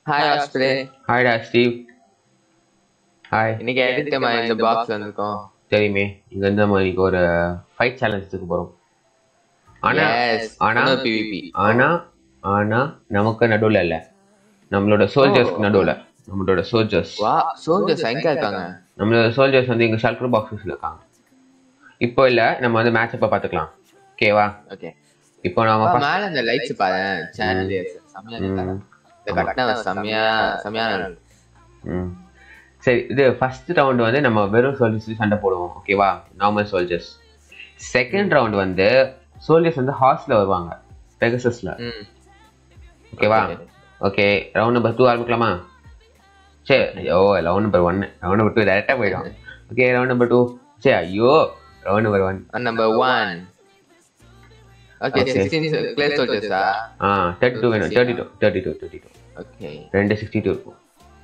Hi Osprey ஹாய்டா Steve hi இன்னைக்கு எடிட்டமா இந்த பாக்ஸ் வந்திருக்கோம் தெரியுமே இங்க இருந்து நம்ம இன்னைக்கு ஒரு ஃபைட் சேலஞ்சுக்கு போறோம் ஆனா Yes, ஆனா no PvP. ஆனா ஆனா நமக்கு நடுவுல இல்ல நம்மளோட சோல்ஜர்ஸ்க்கு நடுவுல நம்மளோட சோல்ஜர்ஸ் வா சோல்ஜர்ஸ் எங்க இருக்காங்க நம்மளோட சோல்ஜர்ஸ் வந்து இங்க ஷல்டர் பாக்ஸஸ்ல இருக்காங்க இப்போ இல்ல நம்ம வந்து மேட்ச் அப்ப பாத்துக்கலாம் ஓகேவா ஓகே இப்போ நாம first- மேல இந்த லைட்ஸ் பாரு சேனல் செம்மையா இருக்கு. ம், இந்த கட்டின செம்மையா செம்மையான இருக்கு. ம். சரி இது ஃபர்ஸ்ட் ரவுண்ட் வந்து நம்ம வெறும் சோல்ஜர்ஸ் சண்டை போடுவோம் ஓகேவா நார்மல் சோல்ஜர்ஸ் செகண்ட் ரவுண்ட் வந்து சோல்ஜர்ஸ் வந்து ஹார்ஸ்ல வருவாங்க பெகசஸ்ல ம் ஓகேவா Okay. Okay round number two ஆரம்பிக்கலாமா சரி ஓ round number one round number two டேரெக்டாக போயிடும் ஓகே ரவுண்ட் நம்பர் டூ சரி ஐயோ round number one number one okay Okay. Sixteen clay சோல்ஜர்ஸா ஆ தேர்ட்டி டூ வேணும் thirty two thirty two thirty two okay ரெண்டு சிக்ஸ்டி டூ இருக்கும்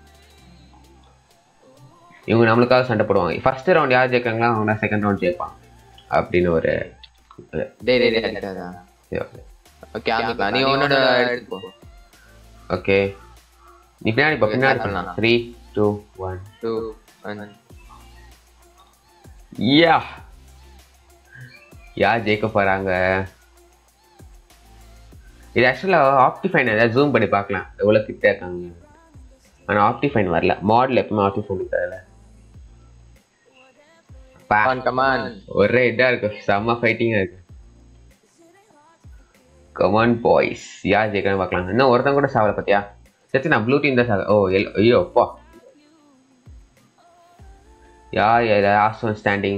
இவங்க நம்மளுக்காக சண்டை போடுவாங்க ஃபர்ஸ்ட் ரவுண்ட் யார் ஜெயிக்கிறாங்களோ அவங்க செகண்ட் ரவுண்ட் ஜெயிப்பாங்க அப்படின்னு ஒரு டே டே டே அடிக்காதா ஓகே ஆரம்பிக்கலாம் நீ உன்னோட எடுத்துக்கோ ஓகே நீ பின்னாடி போ பின்னாடி Start பண்ணலாம். Three two one two one யா யார் ஜெயிக்க போறாங்க இது ஆக்சுவலாக ஆப்டிஃபைன் ஏதாவது ஜூம் பண்ணி பார்க்கலாம் எவ்வளோ கிட்ட இருக்காங்க ஆனால் ஆப்டிஃபைன் வரல மாடல் எப்பவுமே ஆப்டிஃபைன் இருக்காதுல்ல பா கமான் கமான் ஒரே இதா இருக்கு செம்ம ஃபைட்டிங்கா இருக்கு கமான் பாய்ஸ் யார் ஜெயிக்கணும் பார்க்கலாம் இன்னும் ஒருத்தன் கூட சாவல பாத்தியா சரி நான் ப்ளூ டீம் தான் சாக ஓ எல் ஐயோ அப்பா யார் யார் last one standing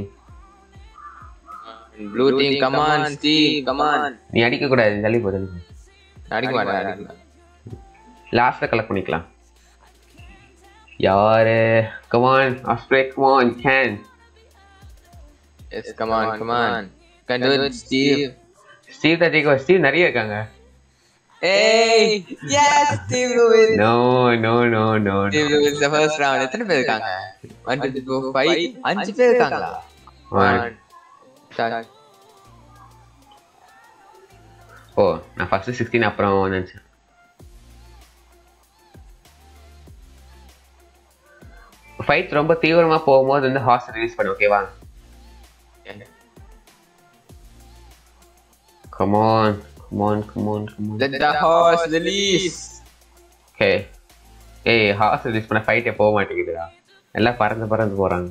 blue team come on Steve come on நீ அடிக்க கூடாது தள்ளி போ தள்ளி போ அடிக்க மாட்டேன் அடிக்க மாட்டேன் லாஸ்ட்ல கலெக்ட் பண்ணிக்கலாம் யாரு come on Osprey come on can yes come on come on can do it Steve Steve தான் ஜெயிக்க ஸ்டீவ் நிறைய இருக்காங்க ஏய் yes Steve Louis no no no no Steve Louis the first round எத்தனை பேர் இருக்காங்க 1 2 3 4 5 அஞ்சு பேர் இருக்காங்களா One. Start. ஓ நான் ஃபர்ஸ்ட் சிக்ஸ்டீன் அப்புறம் நினச்சேன் ஃபைட் ரொம்ப தீவிரமா போகும்போது வந்து ஹார்ஸ் ரிலீஸ் பண்ணு ஓகேவா come on come on come on come on Let the horse release. Okay ஏய் ஹார்ஸ் ரிலீஸ் பண்ண ஃபைட்டே போக மாட்டேங்குதுடா எல்லாம் பறந்து பறந்து போறாங்க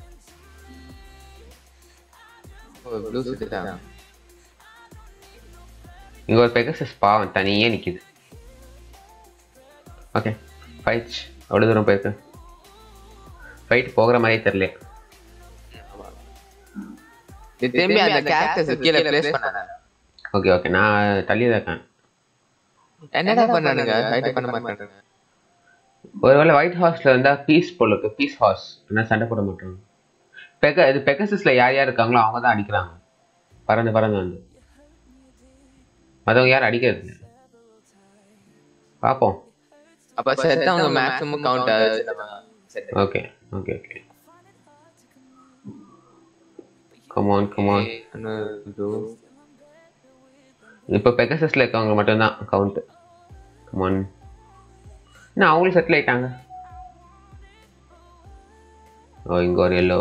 Oh, blue suit தான். இங்க ஒரு பெகசஸ் பாவம் தனியே நிக்குது ஓகே ஃபைட் அவ்வளோ தூரம் போயிருக்கு ஃபைட் போகிற மாதிரியே தெரியல இது திரும்பி அந்த characters கீழே place பண்ணாங்க. ஓகே ஓகே நான் தள்ளி தான் இருக்கேன் என்னடா பண்ணானுங்க ஃபைட் பண்ண மாட்டானுங்க ஒருவேளை ஒயிட் ஹார்ஸ்ல இருந்தா பீஸ் போல இருக்கு பீஸ் ஹார்ஸ் என்ன சண்டை போட மாட்டாங்க பெக இது பெகசஸ்ல யார் யார் இருக்காங்களோ அவங்க தான் அடிக்கிறாங்க பறந்து பறந்து வந்து மற்றவங்க யாரும் அடிக்கிறது இல்ல. பார்ப்போம் அப்ப செத்தவங்க மேக்ஸிமம் கவுண்ட் ஆகுது நம்ம செத்து. Okay okay okay come on come on ஒன்னு, two. இப்போ பெகசஸ்ல இருக்கவங்க மட்டும்தான் கவுண்ட் கமான் என்ன அவங்களும் செட்டில் ஆயிட்டாங்க ஓ இங்க ஒரு எல்லோ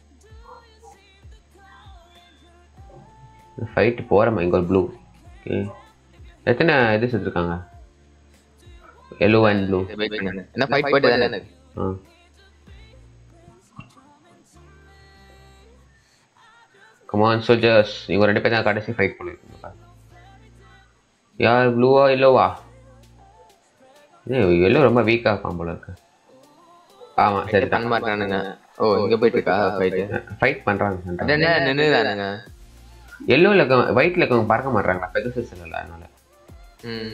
ஃபைட் போகிறோமா இங்க ஒரு ப்ளூ ஓகே எத்தனை இது செத்துருக்காங்க எல்லோ அண்ட் ப்ளூ இதை wait பண்ணுங்க. என்ன ஃபைட் போயிட்டு தானே இருக்கு. ஆ கமான் சோல்ஜர்ஸ் இவங்க ரெண்டு பேரும் தான் கடைசி ஃபைட் பண்ணிருக்கீங்க யார் ப்ளூவா இல்லோவா எல்லோ ரொம்ப வீக்காக இருக்கான் போல இருக்கு ஆமா சரி பண்ண மாட்டானுங்க ஓ இங்க போயிட்டு இருக்கா ஃபைட் ஃபைட் பண்றாங்க அது என்ன நின்னுதானுங்க எல்லோவில் இருக்க ஒயிட்ல இருக்கவங்க பறக்க மாட்டாங்களா பெகசஸ் இல்லை அதனால ம்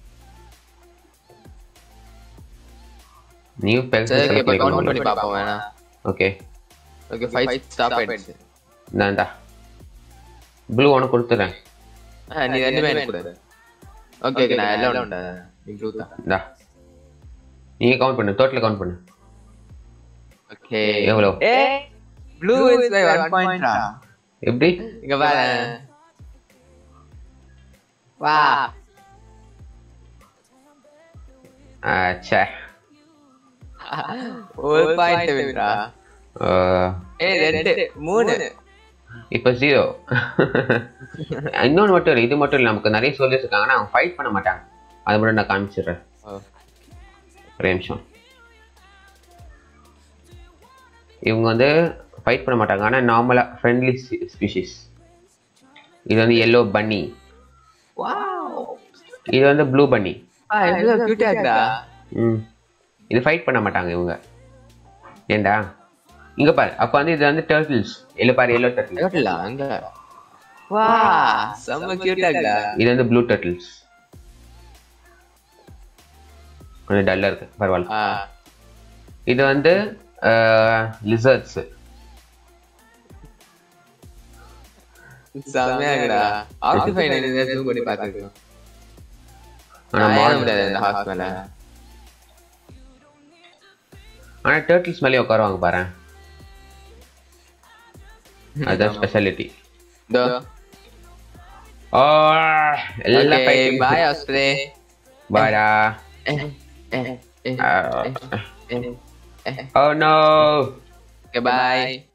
நியூ சரி பெகசஸ் ஓகே இப்போ கவுண்ட் பண்ணி செலக்ட் பாப்போம் வேணா ஓகே ஓகே ஃபைட் ஸ்டாப் ஆயிடுச்சு இந்தாண்டா ப்ளூ ஒன்று கொடுத்துறேன் ஆ, நீ ரெண்டுமே எனக்கு கொடு ஓகே ஓகே நான் எல்லாம் உண்டா நீ ப்ளூ தான் இந்தா நீங்க கவுண்ட் பண்ணு டோட்டல் கவுண்ட் பண்ணு ஓகே எவ்வளோ A blue is by 1 point எப்படி இங்க பாரு வா ச்சே ஒரு பாயிண்ட் விடுறா அஹ், ஏய் ரெண்டு மூணு இப்போ ஜீரோ இன்னொன்று மட்டும் இல்லை இது மட்டும் இல்லை நமக்கு நிறைய சோல்ஜர்ஸ் இருக்காங்க ஆனால் அவங்க ஃபைட் பண்ண மாட்டாங்க அது மட்டும் நான் காமிச்சிடுறேன் ஓ. ஒரு நிமிஷம் இவங்க வந்து ஃபைட் பண்ண மாட்டாங்க ஆனால் நார்மலாக ஃப்ரெண்ட்லி ஸ்பீஷிஸ் இது வந்து எல்லோ பன்னி வாவ் இது வந்து ப்ளூ பன்னி ஆ எவ்வளவு கியூட்டா இருக்கா ம் இது ஃபைட் பண்ண மாட்டாங்க இவங்க ஏண்டா இங்க பாரு அப்ப வந்து இது வந்து டர்ட்டில்ஸ் இல்ல பாரு எல்லோ டர்ட்டில் எவ்வளவு அங்க வா செம்ம கியூட்டா இருக்கா இது வந்து ப்ளூ டர்ட்டில்ஸ் கொஞ்சம் டல்லா இருக்கு பரவாயில்ல ஆ இது வந்து லிசர்ட்ஸ் செம்மையா இருக்குடா ஆப்டிஃபை நான் ஜூம் பண்ணி பார்த்துருக்கேன் ஆனா நான் ஏற மாடு முடியாது இந்த ஹார்ஸ் மேல ஆனா டர்ட்டில்ஸ் மேலே உட்காருவாங்க பாரு அதுதான் ஸ்பெஷாலிட்டி இதோ ஓ எல்லாம் ஓகே ஃபைட்டிங் பாய் ஆஸ்ட்ரே பாடா ஓ நோ ஓகே பாய்